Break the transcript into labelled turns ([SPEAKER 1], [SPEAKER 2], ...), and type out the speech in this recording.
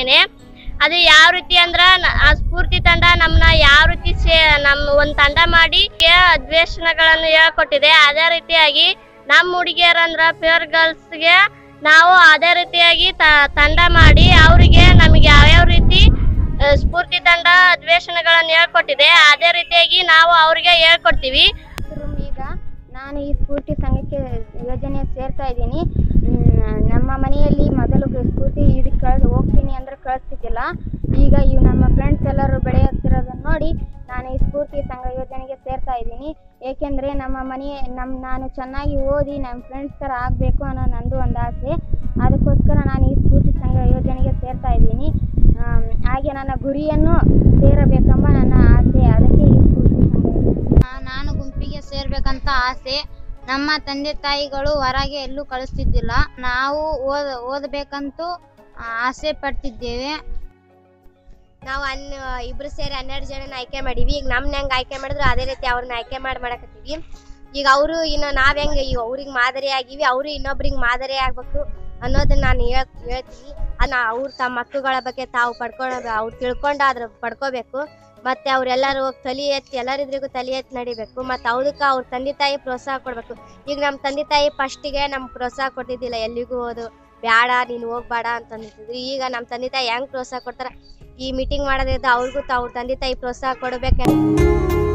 [SPEAKER 1] ಹೇಳ್ಕೊಡ್ತೇನೆ ಅದು ಯಾವ ರೀತಿ ಅಂದ್ರ ನ- ಆ ಸ್ಫೂರ್ತಿ ತಂಡ ನಮ್ನ ಯಾವ ರೀತಿ ಸೇ ನಮ್ ಒಂದ್ ತಂಡ ಮಾಡಿ ಅಧಿವೇಶನಗಳನ್ನು ಹೇಳ್ಕೊಟ್ಟಿದೆ ಅದೇ ರೀತಿಯಾಗಿ ನಮ್ಮ ಹುಡುಗಿಯರಂದ್ರ ಪ್ಯೂರ್ ಗರ್ಲ್ಸ್ಗೆ ನಾವು ಅದೇ ರೀತಿಯಾಗಿ ತ- ತಂಡ ಮಾಡಿ ಅವರಿಗೆ ನಮಗೆ ಯಾವ್ಯಾವ ರೀತಿ ಆ, ಸ್ಫೂರ್ತಿ ತಂಡ ಅಧಿವೇಶನಗಳನ್ನು ಹೇಳ್ಕೊಟ್ಟಿದೆ ಅದೇ ರೀತಿಯಾಗಿ ನಾವು ಅವ್ರಿಗೆ ಹೇಳ್ಕೊಡ್ತೀವಿ
[SPEAKER 2] ರೂಮ್ ಈಗ ನಾನು ಈ ಸ್ಫೂರ್ತಿ ಸಂಘಕ್ಕೆ ಯೋಜನೆ ಸೇರ್ತಾ ಇದ್ದೀನಿ ಮ್, ನಮ್ಮ ಮನೆಯಲ್ಲಿ ಮೊದಲು ಸ್ಫೂರ್ತಿ ಇದಕ್ಕೆ ಕಳೆದು ಹೋಗ್ತೀನಿ ಅಂದ್ರೆ ಕಳಿಸ್ತಿದ್ದಿಲ್ಲ ಈಗ ಇವು ನಮ್ಮ ಫ್ರೆಂಡ್ಸ್ ಎಲ್ಲರೂ ಬೆಳೆಯುತ್ತಿರೋದನ್ನ ನೋಡಿ ನಾನು ಈ ಸ್ಫೂರ್ತಿ ಸಂಘ ಯೋಜನೆಗೆ ಸೇರ್ತಾ ಇದ್ದೀನಿ ಏಕೆಂದರೆ ನಮ್ಮ ಮನೆ ನಮ್ಮ ನಾನು ಚೆನ್ನಾಗಿ ಓದಿ ನಮ್ಮ ಫ್ರೆಂಡ್ಸ್ ಥರ ಆಗಬೇಕು ಅನ್ನೋ ನಂದು ಒಂದು ಆಸೆ ಅದಕ್ಕೋಸ್ಕರ ನಾನು ಈ ಸ್ಫೂರ್ತಿ ಸಂಘ ಯೋಜನೆಗೆ ಸೇರ್ತಾ ಇದ್ದೀನಿ ಆಮ್, ಹಾಗೆ ನನ್ನ ಗುರಿಯನ್ನು ಸೇರಬೇಕೆಂಬ ನನ್ನ ಆಸೆ ಅದಕ್ಕೆ ಈ ಸ್ಫೂರ್ತಿ ಸಂಘ ಯೋಜನೆ.
[SPEAKER 3] ನಾ- ನಾನು ಗುಂಪಿಗೆ ಸೇರ್ಬೇಕಂತ ಆಸೆ ನಮ್ಮ ತಂದೆ ತಾಯಿಗಳು ಹೊರಗೆ ಎಲ್ಲೂ ಕಳಿಸ್ತಿದ್ದಿಲ್ಲ ನಾವು ಓದ ಓದಬೇಕಂತೂ ಆ, ಆಸೆ ಪಡ್ತಿದ್ದೇವೆ
[SPEAKER 1] ನಾವು ಅನ್ ಇಬ್ರು ಸೇರಿ ಹನ್ನೆರಡು ಜನ ಆಯ್ಕೆ ಮಾಡೀವಿ ಈಗ ನಮ್ನ ಹೆಂಗ್ ಆಯ್ಕೆ ಮಾಡಿದ್ರು ಅದೇ ರೀತಿ ಅವ್ರನ್ನ ಆಯ್ಕೆ ಮಾಡಿ ಮಾಡಕತ್ತೀವಿ ಈಗ ಅವರು ಇನ್ನು ನಾವ್ ಹೆಂಗ್ ಈಗ ಅವ್ರಿಗೆ ಮಾದರಿ ಆಗಿವಿ ಅವ್ರು ಇನ್ನೊಬ್ರಿಗೆ ಮಾದರಿ ಆಗ್ಬೇಕು ಅನ್ನೋದನ್ನ ನಾನು ಹೇಳ್ ಹೇಳ್ತೀನಿ ಅದನ್ನ ಅವ್ರ ತಮ್ಮ ಹಕ್ಕುಗಳ ಬಗ್ಗೆ ತಾವು ಪಡ್ಕೊಂಡು ಅವ್ರು ತಿಳ್ಕೊಂಡು ಅದ್ರ ಪಡ್ಕೋಬೇಕು ಮತ್ತೆ ಅವ್ರೆಲ್ಲರೂ ತಲೆ ಎತ್ತಿ ಎಲ್ಲರಿದ್ರಿಗೂ ತಲೆ ಎತ್ತಿ ನಡಿಬೇಕು ಮತ್ತೆ ಅದಕ್ಕೆ ಅವ್ರ ತಂದೆ ತಾಯಿ ಪ್ರೋತ್ಸಾಹ ಕೊಡ್ಬೇಕು ಈಗ ನಮ್ಮ ತಂದೆ ತಾಯಿ ಫಸ್ಟಿಗೆ ನಮ್ಗೆ ಪ್ರೋತ್ಸಾಹ ಕೊಟ್ಟಿದ್ದಿಲ್ಲ ಎಲ್ಲಿಗೂ ಹೋದು ಬ್ಯಾಡ ನೀನು ಹೋಗ್ಬೇಡ ಅಂತ ಅಂದಿದ್ರು ಈಗ ನಮ್ಮ ತಂದೆ ತಾಯಿ ಹೆಂಗ್ ಪ್ರೋತ್ಸಾಹ ಕೊಡ್ತಾರ ಈ ಮೀಟಿಂಗ್ ಮಾಡೋದ್ರಿಂದ ಅವ್ರಿಗೂ ಅವ್ರ ತಂದೆ ತಾಯಿ ಪ್ರೋತ್ಸಾಹ ಕೊಡ್ಬೇಕು